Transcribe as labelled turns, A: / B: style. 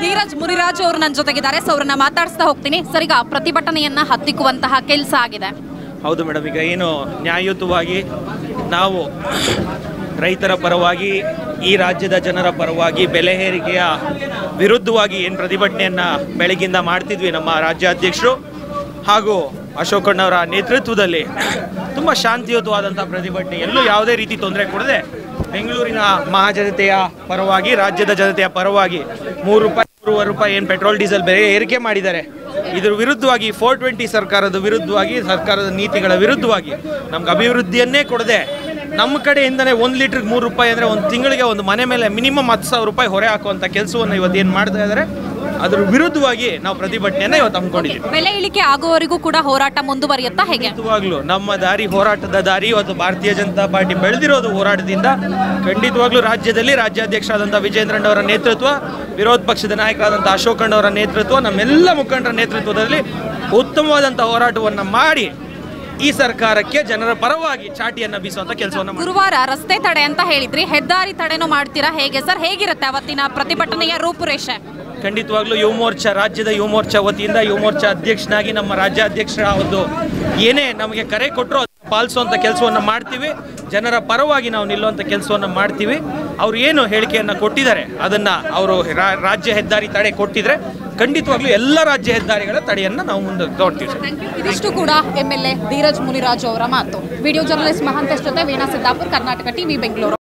A: ಧೀರಜ್ ಮುನಿರಾಜು ಅವರು ನನ್ನ ಜೊತೆಗಿದ್ದಾರೆ ಸೊ ಅವ್ರನ್ನ ಮಾತಾಡಿಸ್ತಾ ಹೋಗ್ತೀನಿ ಸರ್ ಈಗ ಪ್ರತಿಭಟನೆಯನ್ನ ಹತ್ತಿಕ್ಕುವಂತಹ ಕೆಲಸ ಆಗಿದೆ
B: ಹೌದು ಮೇಡಮ್ ಈಗ ಏನು ನ್ಯಾಯಯುತವಾಗಿ ನಾವು ರೈತರ ಪರವಾಗಿ ಈ ರಾಜ್ಯದ ಜನರ ಪರವಾಗಿ ಬೆಲೆ ಏರಿಕೆಯ ವಿರುದ್ಧವಾಗಿ ಏನು ಪ್ರತಿಭಟನೆಯನ್ನು ಬೆಳಗಿಂದ ಮಾಡ್ತಿದ್ವಿ ನಮ್ಮ ರಾಜ್ಯಾಧ್ಯಕ್ಷರು ಹಾಗೂ ಅಶೋಕಣ್ಣವರ ನೇತೃತ್ವದಲ್ಲಿ ತುಂಬ ಶಾಂತಿಯುತವಾದಂಥ ಪ್ರತಿಭಟನೆ ಎಲ್ಲೂ ಯಾವುದೇ ರೀತಿ ತೊಂದರೆ ಕೊಡದೆ ಬೆಂಗಳೂರಿನ ಮಹಾಜನತೆಯ ಪರವಾಗಿ ರಾಜ್ಯದ ಜನತೆಯ ಪರವಾಗಿ ಮೂರು ರೂಪಾಯಿ ಮೂರುವರೆ ರೂಪಾಯಿ ಏನು ಪೆಟ್ರೋಲ್ ಡೀಸೆಲ್ ಬೆಲೆ ಏರಿಕೆ ಮಾಡಿದ್ದಾರೆ ಇದ್ರ ವಿರುದ್ಧವಾಗಿ ಫೋರ್ ಟ್ವೆಂಟಿ ಸರ್ಕಾರದ ವಿರುದ್ಧವಾಗಿ ಸರ್ಕಾರದ ನೀತಿಗಳ ವಿರುದ್ಧವಾಗಿ ನಮ್ಗೆ ಅಭಿವೃದ್ಧಿಯನ್ನೇ ಕೊಡದೆ ನಮ್ಮ ಕಡೆಯಿಂದನೇ ಒಂದು ಲೀಟ್ರಿಗೆ ಮೂರು ರೂಪಾಯಿ ಅಂದರೆ ಒಂದು ತಿಂಗಳಿಗೆ ಒಂದು ಮನೆ ಮೇಲೆ ಮಿನಿಮಮ್ ಹತ್ತು ಸಾವಿರ ರೂಪಾಯಿ ಹೊರೆ ಹಾಕುವಂಥ ಕೆಲಸವನ್ನು ಇವತ್ತು ಏನು ಮಾಡ್ತಾ ಇದ್ದಾರೆ ಅದ್ರ ವಿರುದ್ಧವಾಗಿ ನಾವು ಪ್ರತಿಭಟನೆಯನ್ನು ಇವತ್ತು ಹಮ್ಮಿಕೊಂಡಿದ್ದೀವಿ
A: ಬೆಲೆ ಇಳಿಕೆ ಆಗುವವರೆಗೂ ಕೂಡ ಹೋರಾಟ ಮುಂದುವರಿಯುತ್ತಾ ಹೇಗೆ
B: ಖಂಡಿತವಾಗ್ಲೂ ನಮ್ಮ ದಾರಿ ಹೋರಾಟದ ದಾರಿ ಇವತ್ತು ಭಾರತೀಯ ಜನತಾ ಪಾರ್ಟಿ ಬೆಳೆದಿರೋದು ಹೋರಾಟದಿಂದ ಖಂಡಿತವಾಗ್ಲೂ ರಾಜ್ಯದಲ್ಲಿ ರಾಜ್ಯಾಧ್ಯಕ್ಷರಾದಂಥ ವಿಜೇಂದ್ರಣ್ಣವರ ನೇತೃತ್ವ ವಿರೋಧ ಪಕ್ಷದ ನಾಯಕರಾದಂಥ ಅಶೋಕಣ್ಣವರ ನೇತೃತ್ವ ನಮ್ಮೆಲ್ಲ ಮುಖಂಡರ ನೇತೃತ್ವದಲ್ಲಿ ಉತ್ತಮವಾದಂಥ ಹೋರಾಟವನ್ನು ಮಾಡಿ ಈ ಸರ್ಕಾರಕ್ಕೆ ಜನರ ಪರವಾಗಿ ಚಾಟಿಯನ್ನು ಬೀಸುವಂಥ ಕೆಲಸವನ್ನು ಮಾಡಿ
A: ಗುರುವಾರ ರಸ್ತೆ ತಡೆ ಅಂತ ಹೇಳಿದ್ರಿ ಹೆದ್ದಾರಿ ತಡೆನೂ ಮಾಡ್ತೀರಾ ಹೇಗೆ ಸರ್ ಹೇಗಿರುತ್ತೆ ಅವತ್ತಿನ ಪ್ರತಿಭಟನೆಯ ರೂಪುರೇಷೆ
B: ಖಂಡಿತವಾಗ್ಲೂ ಯುವ ಮೋರ್ಚಾ ರಾಜ್ಯದ ಯುವ ಮೋರ್ಚಾ ವತಿಯಿಂದ ಯುವ ಮೋರ್ಚಾ ಅಧ್ಯಕ್ಷನಾಗಿ ನಮ್ಮ ರಾಜ್ಯಾಧ್ಯಕ್ಷರ ಒಂದು ಏನೇ ನಮಗೆ ಕರೆ ಕೊಟ್ಟರು ಪಾಲಿಸುವಂಥ ಕೆಲಸವನ್ನು ಮಾಡ್ತೀವಿ ಜನರ ಪರವಾಗಿ ನಾವು ನಿಲ್ಲುವಂಥ ಕೆಲಸವನ್ನು ಮಾಡ್ತೀವಿ ಅವ್ರು ಏನು ಹೇಳಿಕೆಯನ್ನು ಕೊಟ್ಟಿದ್ದಾರೆ ಅದನ್ನು ಅವರು ರಾಜ್ಯ ಹೆದ್ದಾರಿ ತಡೆ ಕೊಟ್ಟಿದ್ರೆ ಖಂಡಿತವಾಗ್ಲೂ ಎಲ್ಲ ರಾಜ್ಯ ಹೆದ್ದಾರಿಗಳ ತಡೆಯನ್ನು ನಾವು ಮುಂದೆ ತಗೊಳ್ತೀವಿ ಸರ್
A: ಇದಿಷ್ಟು ಕೂಡ M L A Dheeraj Muniraju ಅವರ ಮಾತು ವಿಡಿಯೋ ಜರ್ನಲಿಸ್ಟ್ ಮಹಾಂತೇಶ್ ಜೊತೆ ವೀಣಾ ಸಿದ್ದಾಪುರ್ ಕರ್ನಾಟಕ ಟಿವಿ ಬೆಂಗಳೂರು